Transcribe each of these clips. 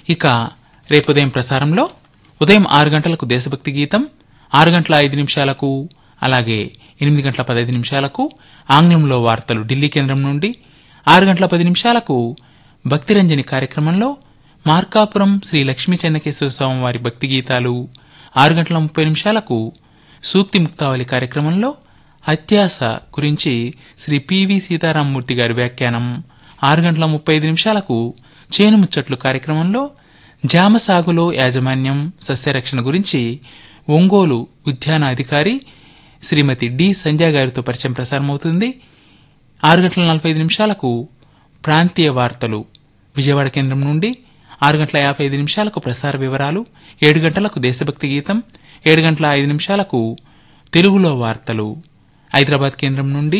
ఇక రేపు ఉదయం ప్రసారంలో ఉదయం ఆరు గంటలకు దేశభక్తి గీతం ఆరు గంటల ఐదు నిమిషాలకు అలాగే ఎనిమిది గంటల పదహైదు నిమిషాలకు ఆంగ్లంలో వార్తలు ఢిల్లీ కేంద్రం నుండి ఆరు గంటల పది నిమిషాలకు భక్తిరంజని కార్యక్రమంలో మార్కాపురం శ్రీ లక్ష్మీ చెన్నకేశ్వర స్వామి వారి భక్తి గీతాలు ఆరు గంటల ముప్పై నిమిషాలకు సూక్తి ముక్తావళి కార్యక్రమంలో అత్యాస గురించి శ్రీ పివి సీతారామమూర్తి గారి వ్యాఖ్యానం ఆరు గంటల ముప్పై ఐదు నిమిషాలకు చేను ముచ్చట్లు కార్యక్రమంలో జామ సాగులో యాజమాన్యం సస్యరక్షణ గురించి ఒంగోలు ఉద్యాన అధికారి శ్రీమతి డి సంధ్య గారితో పరిచయం ప్రసారమవుతుంది ఆరు గంటల నలభై ఐదు నిమిషాలకు ప్రాంతీయ వార్తలు విజయవాడ కేంద్రం నుండి ఆరు గంటల యాభై ఐదు నిమిషాలకు ప్రసార వివరాలు ఏడు గంటలకు దేశభక్తి గీతం ఏడు గంటల ఐదు నిమిషాలకు తెలుగులో వార్తలు హైదరాబాద్ కేంద్రం నుండి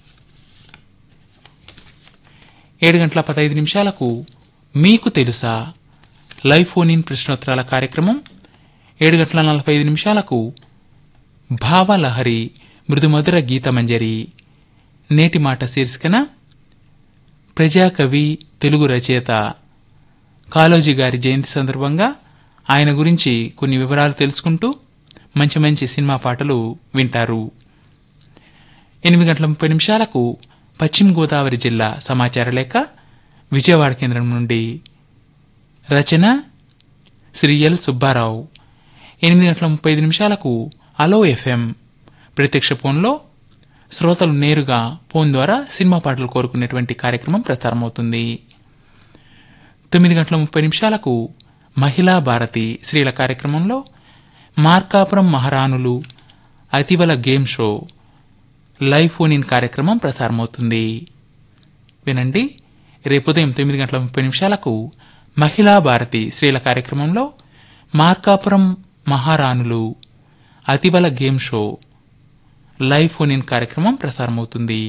ఏడు గంటల పదహైదు నిమిషాలకు మీకు తెలుసా లైవ్ ఫోన్ ఇన్ ప్రశ్నోత్తరాల కార్యక్రమం ఏడు గంటల నలభై ఐదు నిమిషాలకు భావలహరి మృదుమధుర గీతమంజరి నేటి మాట శీర్షికన ప్రజాకవి తెలుగు రచయిత కాళోజీ గారి జయంతి సందర్భంగా ఆయన గురించి కొన్ని వివరాలు తెలుసుకుంటూ మంచి మంచి సినిమా పాటలు వింటారు ఎనిమిది గంటల ముప్పై నిమిషాలకు పశ్చిమ గోదావరి జిల్లా సమాచార లేఖ విజయవాడ కేంద్రం నుండి రచన శ్రీ ఎల్ సుబ్బారావు ఎనిమిది గంటల ముప్పై ఐదు నిమిషాలకు అలో ఎఫ్ఎం ప్రత్యక్ష ఫోన్లో శ్రోతలు నేరుగా ఫోన్ ద్వారా సినిమా పాటలు కోరుకునేటువంటి కార్యక్రమం ప్రసారమవుతుంది తొమ్మిది గంటల ముప్పై నిమిషాలకు మహిళా భారతి స్త్రీల కార్యక్రమంలో మార్కాపురం మహారాణులు అతివల game show live phone in కార్యక్రమం ప్రసారమవుతుంది వినండి రేపు ఉదయం తొమ్మిది గంటల ముప్పై నిమిషాలకు మహిళా భారతి స్త్రీల కార్యక్రమంలో మార్కాపురం మహారాణులు అతివల game show live phone in కార్యక్రమం ప్రసారమవుతుంది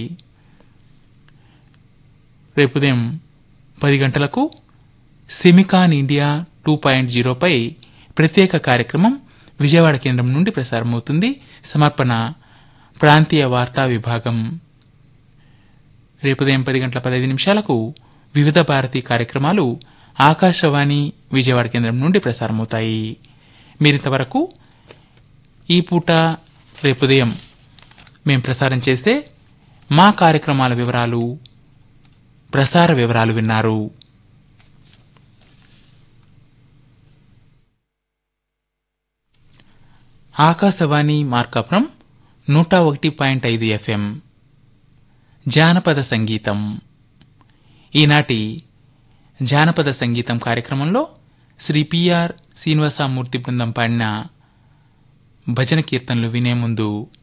రేపు ఉదయం పది గంటలకు సెమికాన్ ఇండియా టూ పాయింట్ జీరోపై ప్రత్యేక కార్యక్రమం విజయవాడ కేంద్రం నుండి ప్రసారమవుతుంది సమర్పణ ప్రాంతీయ వార్తా విభాగం రేపు ఉదయం పది గంటల పదహైదు నిమిషాలకు వివిధ భారతీ కార్యక్రమాలు ఆకాశవాణి విజయవాడ కేంద్రం నుండి ప్రసారమవుతాయి మీరింతవరకు ఈ పూట రేపు ఉదయం మేం ప్రసారం చేసే మా కార్యక్రమాల వివరాలు ప్రసార వివరాలు విన్నారు ఆకాశవాణి మార్కాపురం నూట ఒకటి పాయింట్ ఐదు ఎఫ్ఎం జానపద సంగీతం ఈనాటి జానపద సంగీతం కార్యక్రమంలో శ్రీ పిఆర్ శ్రీనివాసమూర్తి బృందం పాడిన భజన కీర్తనలు వినే ముందు